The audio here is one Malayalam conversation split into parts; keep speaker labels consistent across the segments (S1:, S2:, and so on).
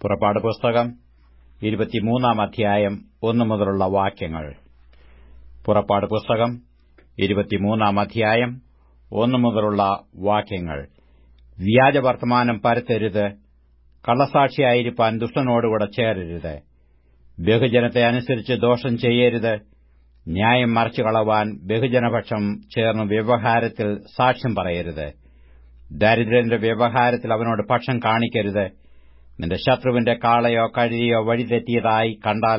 S1: പുറപ്പാട് പുസ്തകം ഇരുപത്തിമൂന്നാം അധ്യായം ഒന്നു മുതലുള്ള വാക്യങ്ങൾ പുറപ്പാട് പുസ്തകം ഇരുപത്തിമൂന്നാം അധ്യായം ഒന്നു മുതലുള്ള വാക്യങ്ങൾ വ്യാജവർത്തമാനം പരത്തരുത് കള്ളസാക്ഷിയായിരിക്കാൻ ദുഷ്ടനോടുകൂടെ ചേരരുത് ബഹുജനത്തെ അനുസരിച്ച് ദോഷം ചെയ്യരുത് ന്യായം മറച്ചു കളവാൻ ബഹുജനപക്ഷം ചേർന്ന് വ്യവഹാരത്തിൽ സാക്ഷ്യം പറയരുത് ദരിദ്രന്റെ വ്യവഹാരത്തിൽ അവനോട് പക്ഷം കാണിക്കരുത് നിന്റെ ശത്രുവിന്റെ കാളയോ കഴുതിയോ വഴിതെറ്റിയതായി കണ്ടാൽ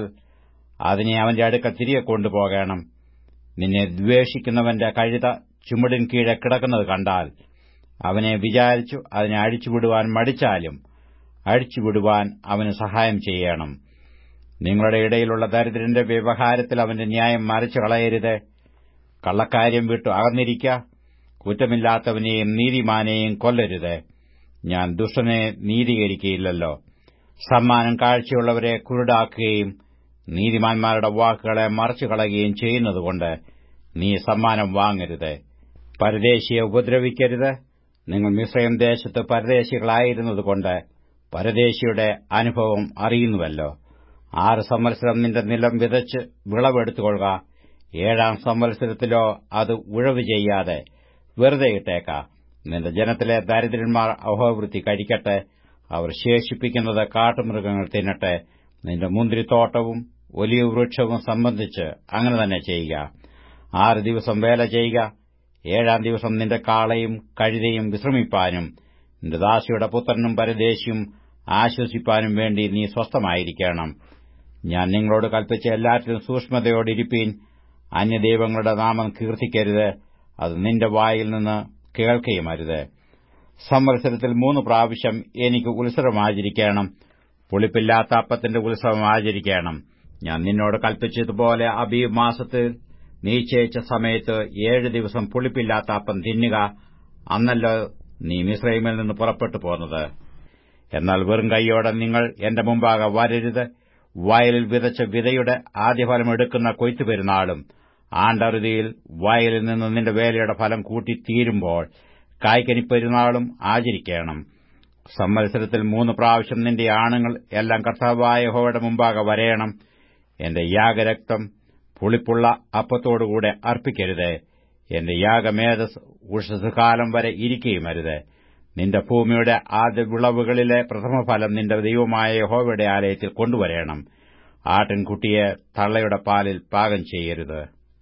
S1: അതിനെ അവന്റെ അടുക്കൽ തിരികെ കൊണ്ടുപോകണം നിന്നെ ദ്വേഷിക്കുന്നവന്റെ കഴുത ചുമടിൻ കീഴെ കിടക്കുന്നത് കണ്ടാൽ അവനെ വിചാരിച്ചു അതിനെ അഴിച്ചുവിടുവാൻ മടിച്ചാലും അഴിച്ചുവിടുവാൻ അവന് സഹായം ചെയ്യണം നിങ്ങളുടെ ഇടയിലുള്ള ദരിദ്രന്റെ വ്യവഹാരത്തിൽ അവന്റെ ന്യായം മറിച്ചു കളയരുത് കള്ളക്കാര്യം വിട്ടു അകന്നിരിക്ക കുറ്റമില്ലാത്തവനെയും നീതിമാനെയും കൊല്ലരുത് ഞാൻ ദുഷ്ടനെ നീതീകരിക്കുകയില്ലല്ലോ സമ്മാനം കാഴ്ചയുള്ളവരെ കുരുടാക്കുകയും നീതിമാന്മാരുടെ വാക്കുകളെ മറച്ചു കളയുകയും ചെയ്യുന്നതുകൊണ്ട് നീ സമ്മാനം വാങ്ങരുത് പരദേശിയെ ഉപദ്രവിക്കരുത് നിങ്ങൾ മിശ്രയം ദേശത്ത് പരദേശികളായിരുന്നതുകൊണ്ട് പരദേശിയുടെ അനുഭവം അറിയുന്നുവല്ലോ ആറ് സംവത്സരം നിന്റെ നിലം വിതച്ച് വിളവെടുത്തുകൊള്ളുക ഏഴാം സംവത്സരത്തിലോ അത് ഉഴവ് ചെയ്യാതെ വെറുതെ ഇട്ടേക്ക നിന്റെ ജനത്തിലെ ദരിദ്രന്മാർ അഹോവൃത്തി കഴിക്കട്ടെ അവർ ശേഷിപ്പിക്കുന്നത് കാട്ടുമൃഗങ്ങൾ തിന്നട്ടെ നിന്റെ മുന്തിരിത്തോട്ടവും ഒലിവ് വൃക്ഷവും സംബന്ധിച്ച് അങ്ങനെ തന്നെ ചെയ്യുക ആറ് ദിവസം വേല ചെയ്യുക ഏഴാം ദിവസം നിന്റെ കാളയും കഴുതയും വിശ്രമിപ്പാനും നിന്റെ ദാസിയുടെ പുത്രനും പരദേശിയും ആശ്വസിപ്പാനും വേണ്ടി നീ സ്വസ്ഥമായിരിക്കണം ഞാൻ നിങ്ങളോട് കൽപ്പിച്ച എല്ലാറ്റിലും സൂക്ഷ്മതയോടിരിപ്പീൻ അന്യദൈവങ്ങളുടെ നാമം കീർത്തിക്കരുത് അത് നിന്റെ വായിൽ നിന്ന് കേൾക്കുകയുമരുത് സംവത്സരത്തിൽ മൂന്ന് പ്രാവശ്യം എനിക്ക് ഉത്സവം ആചരിക്കണം പുളിപ്പില്ലാത്ത അപ്പത്തിന്റെ ഉത്സവം ആചരിക്കണം ഞാൻ നിന്നോട് കൽപ്പിച്ചതുപോലെ അബീബ് മാസത്തിൽ നീച്ചയിച്ച സമയത്ത് ഏഴ് ദിവസം പുളിപ്പില്ലാത്ത അപ്പം തിന്നുക അന്നല്ലോ നീ മിശ്രൈമിൽ നിന്ന് പുറപ്പെട്ടു പോന്നത് എന്നാൽ വെറും കൈയോടെ നിങ്ങൾ എന്റെ മുമ്പാകെ വരരുത് വയലിൽ വിതച്ച വിതയുടെ ആദ്യഫലം എടുക്കുന്ന കൊയ്ത്തു പെരുന്നാളും ആണ്ടറുതിയിൽ വയലിൽ നിന്ന് നിന്റെ വേലയുടെ ഫലം കൂട്ടി തീരുമ്പോൾ കായ്ക്കനിപ്പെരുന്നാളും ആചരിക്കണം സംവത്സരത്തിൽ മൂന്ന് പ്രാവശ്യം നിന്റെ ആണുങ്ങൾ എല്ലാം കർത്താവായ ഹോയുടെ മുമ്പാകെ വരയണം എന്റെ യാഗരക്തം പുളിപ്പുള്ള അപ്പത്തോടുകൂടെ അർപ്പിക്കരുത് എന്റെ യാഗമേധസ് ഉഷസുകാലം വരെ ഇരിക്കുകയുമരുത് നിന്റെ ഭൂമിയുടെ ആദ്യ വിളവുകളിലെ പ്രഥമഫലം നിന്റെ ദൈവമായ യഹോവയുടെ ആലയത്തിൽ കൊണ്ടുവരേണം ആട്ടിൻകുട്ടിയെ തള്ളയുടെ പാലിൽ പാകം ചെയ്യരുത്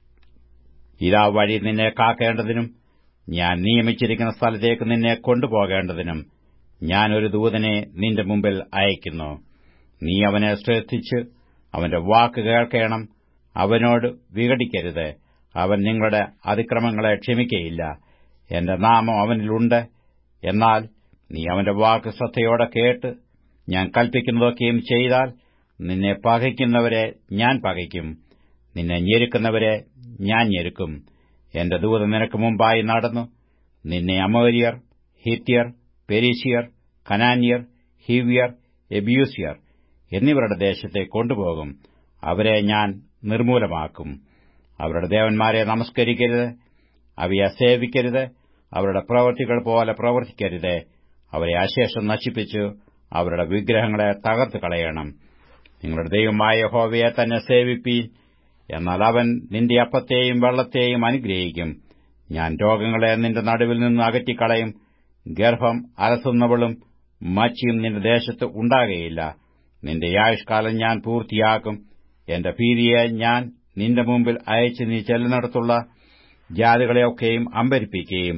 S1: ഇതാ വഴി നിന്നെ കാക്കേണ്ടതിനും ഞാൻ നിയമിച്ചിരിക്കുന്ന സ്ഥലത്തേക്ക് നിന്നെ കൊണ്ടുപോകേണ്ടതിനും ഞാൻ ഒരു ദൂതനെ നിന്റെ മുമ്പിൽ അയക്കുന്നു നീ അവനെ ശ്രദ്ധിച്ച് അവന്റെ വാക്ക് കേൾക്കണം അവനോട് വിഘടിക്കരുത് അവൻ നിങ്ങളുടെ അതിക്രമങ്ങളെ ക്ഷമിക്കയില്ല എന്റെ നാമം അവനിലുണ്ട് എന്നാൽ നീ അവന്റെ വാക്ക് ശ്രദ്ധയോടെ കേട്ട് ഞാൻ കൽപ്പിക്കുന്നതൊക്കെയും ചെയ്താൽ നിന്നെ പകയ്ക്കുന്നവരെ ഞാൻ പകയ്ക്കും നിന്നെ ഞെരുക്കുന്നവരെ ഞാൻ ഞെരുക്കും എന്റെ ദൂതം നിനക്ക് മുമ്പായി നടന്നു നിന്നെ അമോര്യർ ഹിത്യർ പെരീശിയർ കനാന്യർ ഹിവ്യർ എബ്യൂസിയർ എന്നിവരുടെ ദേശത്തെ കൊണ്ടുപോകും അവരെ ഞാൻ നിർമൂലമാക്കും അവരുടെ ദേവന്മാരെ നമസ്കരിക്കരുത് അവയെ സേവിക്കരുത് അവരുടെ പ്രവൃത്തികൾ പോലെ പ്രവർത്തിക്കരുത് അവരെ അശേഷം നശിപ്പിച്ചു അവരുടെ വിഗ്രഹങ്ങളെ തകർത്തു കളയണം നിങ്ങളുടെ ദൈവമായ ഹോവയെ തന്നെ സേവിപ്പീൻ എന്നാൽ അവൻ നിന്റെ അപ്പത്തെയും വെള്ളത്തെയും അനുഗ്രഹിക്കും ഞാൻ രോഗങ്ങളെ നിന്റെ നടുവിൽ നിന്ന് അകറ്റിക്കളയും ഗർഭം അലസുന്നവളും മച്ചിയും നിന്റെ ദേശത്ത് ഉണ്ടാകുകയില്ല നിന്റെ ആയുഷ്കാലം ഞാൻ പൂർത്തിയാക്കും എന്റെ ഭീതിയെ ഞാൻ നിന്റെ മുമ്പിൽ അയച്ച് നീ ചെല്ലുന്നിടത്തുള്ള ജാതികളെയൊക്കെയും അമ്പരിപ്പിക്കുകയും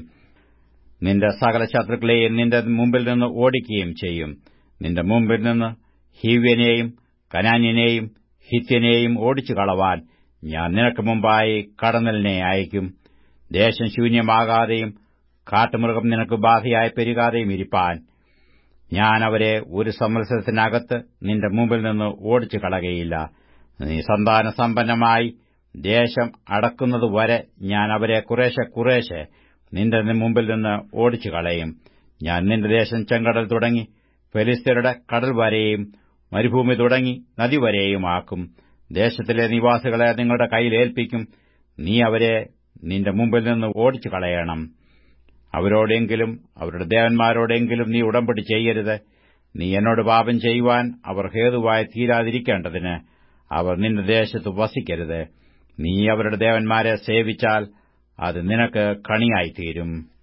S1: നിന്റെ സകല ശത്രുക്കളെയും നിന്റെ മുമ്പിൽ നിന്ന് ഓടിക്കുകയും ചെയ്യും നിന്റെ മുമ്പിൽ നിന്ന് ഹീവ്യനെയും കനാന്യനെയും ഹിത്യനെയും ഓടിച്ചു കളവാൻ ഞാൻ നിനക്ക് മുമ്പായി കടന്നലിനെ അയക്കും ദേശം ശൂന്യമാകാതെയും കാട്ടുമൃഗം നിനക്ക് ബാധയായി പെരുകാതെയും ഇരിപ്പാൻ ഞാൻ അവരെ ഒരു സംവത്സരത്തിനകത്ത് നിന്റെ മുമ്പിൽ നിന്ന് ഓടിച്ചു കളകയില്ല നീ സന്താന സമ്പന്നമായി ദേശം അടക്കുന്നതുവരെ ഞാൻ അവരെ കുറേശ്ശെ കുറേശ്ശെ നിന്റെ മുമ്പിൽ നിന്ന് ഓടിച്ചു കളയും ഞാൻ നിന്റെ ദേശം ചെങ്കടൽ തുടങ്ങി ഫെലിസ്തരുടെ കടൽ വരെയും മരുഭൂമി തുടങ്ങി നദി വരെയുമാക്കും ദേശത്തിലെ നിവാസികളെ നിങ്ങളുടെ കയ്യിലേൽപ്പിക്കും നീ അവരെ നിന്റെ മുമ്പിൽ നിന്ന് ഓടിച്ചു കളയണം അവരോടെങ്കിലും അവരുടെ ദേവന്മാരോടെങ്കിലും നീ ഉടമ്പടി ചെയ്യരുത് നീ എന്നോട് പാപം ചെയ്യുവാൻ അവർ ഹേതുവായി തീരാതിരിക്കേണ്ടതിന് അവർ നിന്റെ ദേശത്ത് വസിക്കരുത് നീ അവരുടെ ദേവന്മാരെ സേവിച്ചാൽ അത് നിനക്ക് കണിയായിത്തീരും